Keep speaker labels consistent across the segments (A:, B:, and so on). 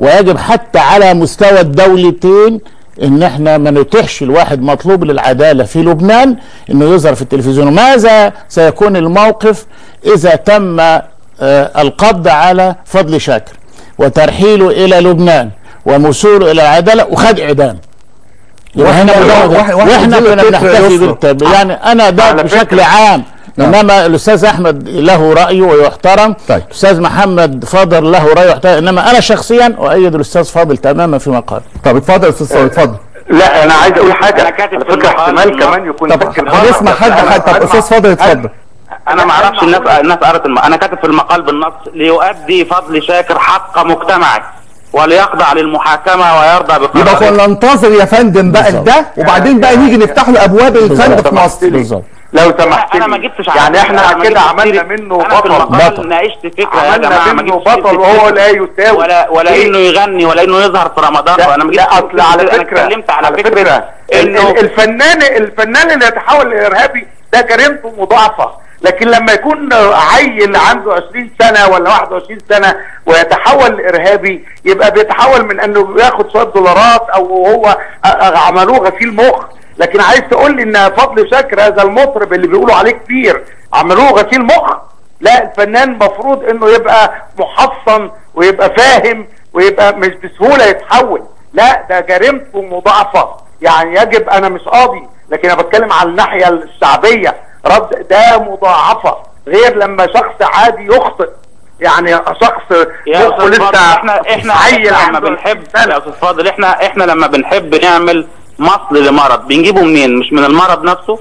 A: ويجب حتى على مستوى الدولتين ان احنا ما نتيحش الواحد مطلوب للعداله في لبنان انه يظهر في التلفزيون ماذا سيكون الموقف اذا تم آه، القبض على فضل شاكر وترحيله الى لبنان وموصوله الى العداله وخد اعدام واحنا
B: واحد- واحد- واحد
A: واحنا
B: زي
A: كنا
B: التتر
A: بنحتفي
B: يسرى.
A: بالت- يعني انا ده
C: على
A: بشكل
C: فكرة-
A: عام
B: نعم.
A: انما الاستاذ احمد له رايه ويحترم
B: طيب.
A: الاستاذ محمد فاضل له رايه ويحترم انما انا شخصيا اؤيد الاستاذ فاضل تماما فيما قال
B: طب اتفضل يا استاذ صالح اتفضل
C: لا انا عايز اقول حاجه
D: أنا كاتب
C: على
D: في
C: فكره
D: المقال
C: احتمال
D: إنه-
C: كمان يكون
B: طب
C: فكر
B: هنسمع حد حد طب استاذ فاضل اتفضل
D: انا ما اعرفش الناس الناس قرت الم... انا كاتب في المقال بالنص ليؤدي فضل شاكر حق مجتمعه وليخضع للمحاكمه ويرضى
B: يبقى
D: بقراره
B: كنا ننتظر يا فندم بقى
A: بالظبط.
B: ده وبعدين بقى نيجي نفتح له ابواب الفن في مصر
A: بالظبط
C: لو سمحت
D: انا ما
C: لي.
D: جبتش على
C: يعني
D: فكرة،
C: انا
D: أنا ما
C: كده
D: جبتش
C: عملنا
D: سيرة-
C: منه
D: انا في
C: بطل
D: المقال
A: بطل.
D: ناقشت فكره يا
C: عملنا
D: جماعه ما
C: منه
D: جبتش سيرة
C: بطل وهو
D: الفكرة.
C: لا يساوي
D: ولا ولا
C: ليه؟
D: انه يغني ولا انه يظهر في رمضان
C: لا,
D: وانا ما جبتش
C: لا
D: سيرة
C: اصل على
D: الفكرة.
C: فكره
D: انا اتكلمت على فكره
C: ال-
D: انه
C: ال- الفنان الفنان اللي يتحول لارهابي ده جريمته مضاعفه لكن لما يكون عيل عنده 20 سنه ولا 21 سنه ويتحول لارهابي يبقى بيتحول من انه بياخد شويه دولارات او هو عملوه غسيل مخ لكن عايز تقول لي ان فضل شاكر هذا المطرب اللي بيقولوا عليه كتير عملوه غسيل مخ لا الفنان مفروض انه يبقى محصن ويبقى فاهم ويبقى مش بسهوله يتحول لا ده جريمته مضاعفه يعني يجب انا مش قاضي لكن انا بتكلم على الناحيه الشعبيه رد ده مضاعفه غير لما شخص عادي يخطئ يعني شخص
D: يا
C: مخه
D: استاذ فاضل
C: لسه
D: احنا احنا
C: عيل
D: احنا لما
C: عنده
D: بنحب
C: 20 سنة.
D: يا استاذ فاضل احنا احنا لما بنحب نعمل مصل لمرض بنجيبه منين مش من المرض نفسه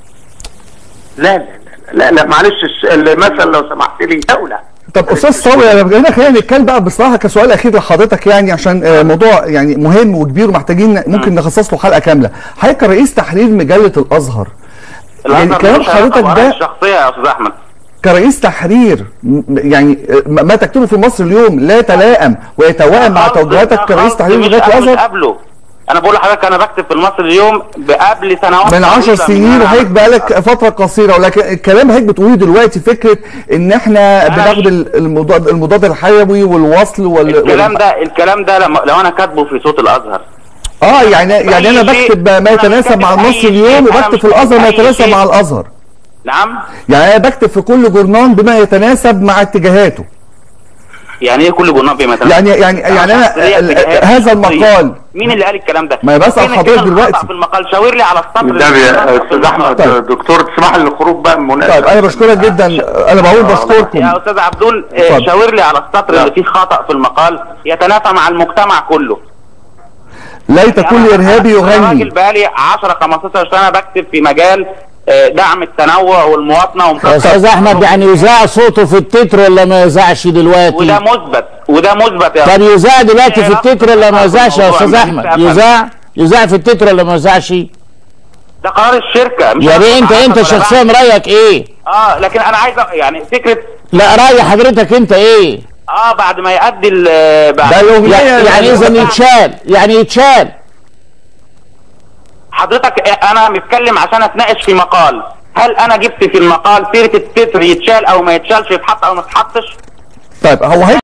C: لا لا لا لا, لا معلش الش- المثل لو سمحت لي دوله
B: طب استاذ صابر انا هنا خلينا نتكلم بقى بصراحه كسؤال اخير لحضرتك يعني عشان آه، موضوع يعني مهم وكبير ومحتاجين ممكن نخصص له حلقه كامله حضرتك كرئيس تحرير مجله الازهر يعني
D: الأزهر
B: كلام
D: ملوش علاقة
B: حضرتك
D: بآرائي
B: ده
D: الشخصيه يا استاذ احمد
B: كرئيس تحرير م- يعني آه، ما تكتبه في مصر اليوم لا يتلائم ويتوائم مع
D: خالص-
B: توجيهاتك
D: خالص
B: كرئيس تحرير
D: مش-
B: مجله
D: أنا مش
B: الازهر
D: قبله انا بقول لحضرتك انا بكتب في المصري اليوم قبل سنوات
B: من 10
D: طويلة
B: سنين
D: من-
B: وهيك بقالك فتره قصيره ولكن الكلام هيك بتقوليه دلوقتي فكره ان احنا
D: أنا
B: بناخد
D: مش-
B: ال- المضاد المضاد الحيوي والوصل وال
D: الكلام
B: وال-
D: ده الكلام ده لما لو انا كاتبه في صوت الازهر
B: اه يعني يعني انا
D: أي شيء.
B: بكتب ما
D: أنا مش
B: يتناسب مع
D: كاتب أي
B: النص
D: شيء.
B: اليوم
D: أنا
B: وبكتب
D: مش
B: في الازهر ما
D: كاتب أي
B: يتناسب
D: شيء.
B: مع الازهر
D: نعم
B: يعني انا بكتب في كل جورنان بما يتناسب مع اتجاهاته
D: يعني ايه كل جورنال بما يتناسب؟
B: يعني يعني يعني انا
D: شخصية
B: ال-
D: اتجاهات
B: هذا
D: شخصية.
B: المقال
D: مين اللي قال الكلام ده؟
B: ما بسأل
D: فين
B: حضرتك
D: كده الخطأ
B: دلوقتي.
D: في المقال شاور لي على السطر
C: ده
D: اللي
C: يا
D: في
C: استاذ
D: المقال.
C: احمد
B: طيب.
C: دكتور تسمح لي الخروج بقى من مناقشه
B: طيب انا بشكرك جدا انا بقول بشكركم
D: يا استاذ عبدول آه،
B: اتفضل.
D: شاور لي على السطر
C: لا.
D: اللي فيه خطأ في المقال يتنافى مع المجتمع كله
B: ليت
D: يعني
B: كل
D: أنا-
B: ارهابي
D: أنا راجل
B: يغني
D: بقالي 10 15 سنه بكتب في مجال آه، دعم التنوع والمواطنه
A: يا
D: ومكافحة
A: استاذ احمد يعني يذاع صوته في التتر ولا ما يذاعش
D: وده
A: دلوقتي
D: مثبت وده مثبت يا
A: طب يذاع دلوقتي في التتر ولا ما يذاعش يا استاذ احمد يذاع يذاع في التتر ولا ما يذاعش
D: ده قرار الشركه مش
A: يا
D: أنا
A: بيه انت
D: بعرف
A: انت
D: ولا
A: شخصيا
D: بعرف.
A: رايك ايه
D: اه لكن انا عايز أ- يعني فكره
A: لا راي حضرتك انت ايه
D: اه بعد ما يأدي ال- بعد
B: ده الاغنيه
A: يعني يعني اذا يتشال يعني يتشال
D: حضرتك انا متكلم عشان اتناقش في مقال هل انا جبت في المقال سيره التتر يتشال او ما يتشالش يتحط او ما يتحطش
B: طيب هو هيك